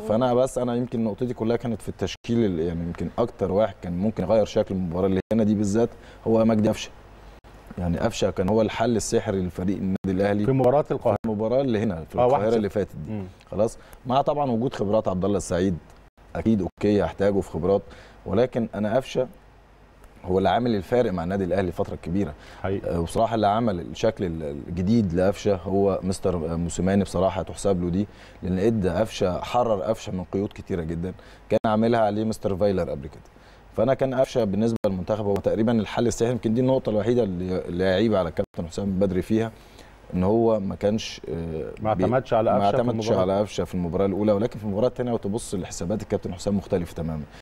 فانا بس انا يمكن نقطتي كلها كانت في التشكيل اللي- يعني يمكن اكتر واحد كان ممكن يغير شكل المباراه اللي هنا دي بالذات هو مجدي قفشه يعني قفشه كان هو الحل السحري للفريق النادي الاهلي في مباراه في القاهره المباراه اللي هنا في آه، واحد القاهره صفر. اللي فاتت دي مم. خلاص مع طبعا وجود خبرات عبد الله السعيد اكيد اوكي هحتاجه في خبرات ولكن انا قفشه هو اللي عامل الفارق مع النادي الاهلي فتره كبيره حقيقي آه، وبصراحه اللي عمل الشكل الجديد لقفشه هو مستر موسيماني بصراحه تحسب له دي لان ادى قفشه حرر قفشه من قيود كتيره جدا كان عاملها عليه مستر فايلر قبل كده فانا كان قفشه بالنسبه للمنتخب هو تقريبا الحل السحري يمكن دي النقطه الوحيده اللي اللي يعيب على الكابتن حسام بدري فيها ان هو ما كانش آه، ما بي- اعتمدش على ما قفشه في اعتمدش المباراة. على قفشه في المباراه الاولى ولكن في المباراه الثانيه وتبص لحسابات الكابتن حسام مختلفه تماما